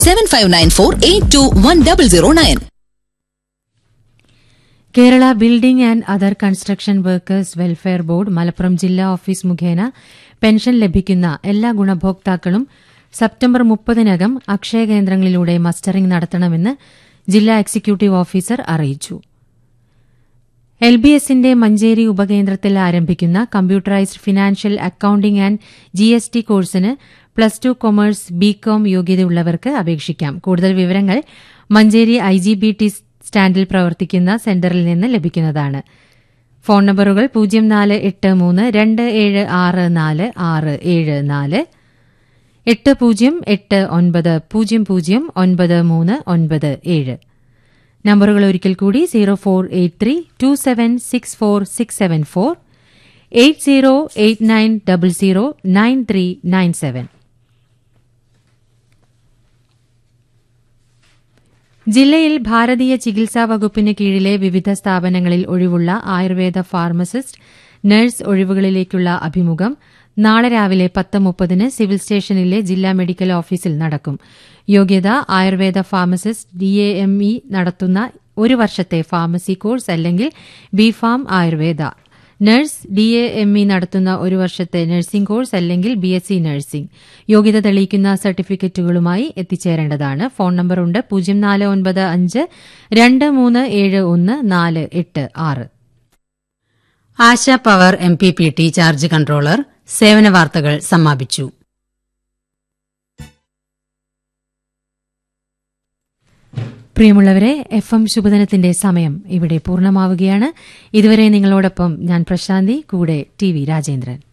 seven five nine four eight two one double zero nine Kerala building and other construction workers welfare board Malappuram ജില്ലാ office മുഖേന pension ലഭിക്കുന്ന എല്ലാ ഗുണഭോക്താക്കളും September മുപ്പതിനകം അക്ഷയ കേന്ദ്രങ്ങളിലൂടെ മസ്റ്ററിംഗ് നടത്തണമെന്ന് ജില്ലാ എക്സിക്യൂട്ടീവ് ഓഫീസർ അറിയിച്ചു എൽ ബി എസിന്റെ മഞ്ചേരി ഉപകേന്ദ്രത്തിൽ ആരംഭിക്കുന്ന computerised financial accounting and G S T കോഴ്സിന് പ്ലസ് ടു കൊമേഴ്സ് ബികോം യോഗ്യതയുള്ളവർക്ക് അപേക്ഷിക്കാം കൂടുതൽ വിവരങ്ങൾ Manjeri I G B T സ്റ്റാൻഡിൽ പ്രവർത്തിക്കുന്ന സെന്ററിൽ നിന്ന് ലഭിക്കുന്നതാണ് ഫോൺ നമ്പറുകൾ പൂജ്യം നാല് എട്ട് മൂന്ന് രണ്ട് ഏഴ് ആറ് നാല് ആറ് ഏഴ് നാല് എട്ട് പൂജ്യം എട്ട് ഒൻപത് പൂജ്യം പൂജ്യം ഒൻപത് മൂന്ന് ഒൻപത് ഏഴ് നമ്പറുകൾ ഒരിക്കൽ കൂടി zero four eight three two seven six four six seven four eight zero eight nine double zero nine three nine seven ജില്ലയിൽ ഭാരതീയ ചികിത്സാ വകുപ്പിന് കീഴിലെ വിവിധ സ്ഥാപനങ്ങളിൽ ഒഴിവുള്ള ആയുർവേദ ഫാർമസിസ്റ്റ് നഴ്സ് ഒഴിവുകളിലേക്കുള്ള അഭിമുഖം നാളെ രാവിലെ പത്ത് മുപ്പതിന് സിവിൽ സ്റ്റേഷനിലെ ജില്ലാ മെഡിക്കൽ ഓഫീസിൽ നടക്കും യോഗ്യത Ayurveda pharmacist D A M E നടത്തുന്ന ഒരു വർഷത്തെ ഫാർമസി കോഴ്സ് അല്ലെങ്കിൽ B Pharm Ayurveda nurse D A M E നടത്തുന്ന ഒരു വർഷത്തെ നഴ്സിംഗ് കോഴ്സ് അല്ലെങ്കിൽ ബി എസ് സി നഴ്സിംഗ് യോഗ്യത തെളിയിക്കുന്ന സർട്ടിഫിക്കറ്റുകളുമായി എത്തിച്ചേരേണ്ടതാണ് ഫോൺ നമ്പറുണ്ട് പൂജ്യം നാല് ഒൻപത് അഞ്ച് രണ്ട് മൂന്ന് ഏഴ് ഒന്ന് നാല് എട്ട് ആറ് Asha power M P P T charge controller സേവന വാർത്തകൾ സമാപിച്ചു പ്രിയമുള്ളവരെ എഫ് എം ശുഭദിനത്തിന്റെ സമയം ഇവിടെ പൂർണ്ണമാവുകയാണ് ഇതുവരെ നിങ്ങളോടൊപ്പം ഞാൻ പ്രശാന്തി കൂടെ ടി വി രാജേന്ദ്രൻ